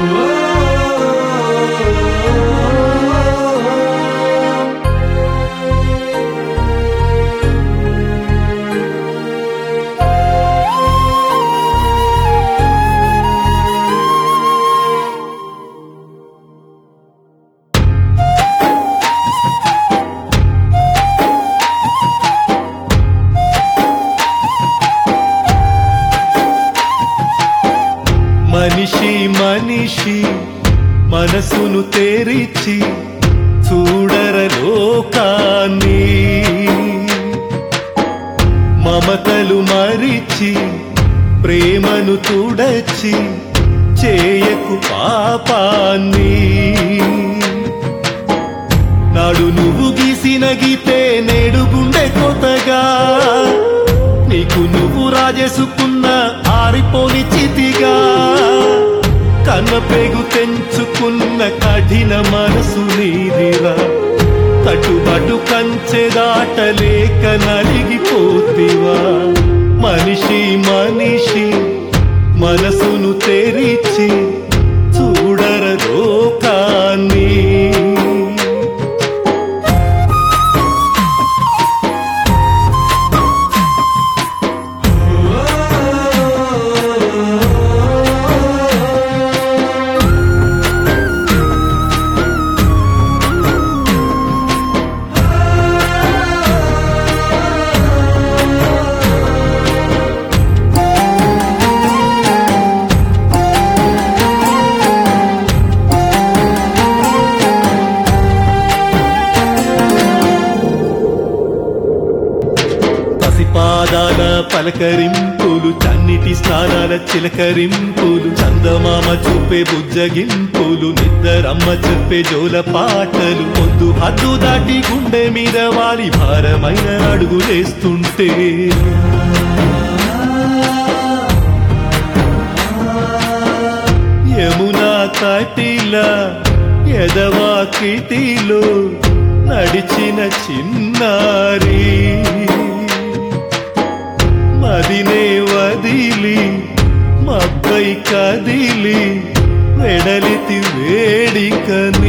మనిషి మనిషి మనసును తెరిచి చూడర లోకాన్ని మమతలు మరిచి ప్రేమను తుడచి చేయకు పాపాన్ని నాడు నువ్వు గీసిన గీతే నేడు గుండె కొత్తగా నీకు నువ్వు రాజేసుకున్న ఆరిపోని చితిగా కన్నపేగు తెంచుకున్న కఠిన మనసు నీదిరా కట్టుబటు కంచె దాటలేక నలిగిపోతివా మనిషి మనిషి మనసును తెరిచి చూడర లోకాన్ని పసిపాదాల పలకరింపులు చన్నిటి స్నానాల చిలకరింపులు చందమామ చూపే బుజ్జగింపులు నిద్దరమ్మ చెప్పే జోల పాటలు పొద్దు హద్దు దాటి గుండె మీద వాలి భారమైన అడుగులేస్తుంటే యమునా తటిలా ఎదవా కిటిలో నడిచిన చిన్నారి మదినే వదిలి మబ్బై కదిలి వెడలితి వేడికను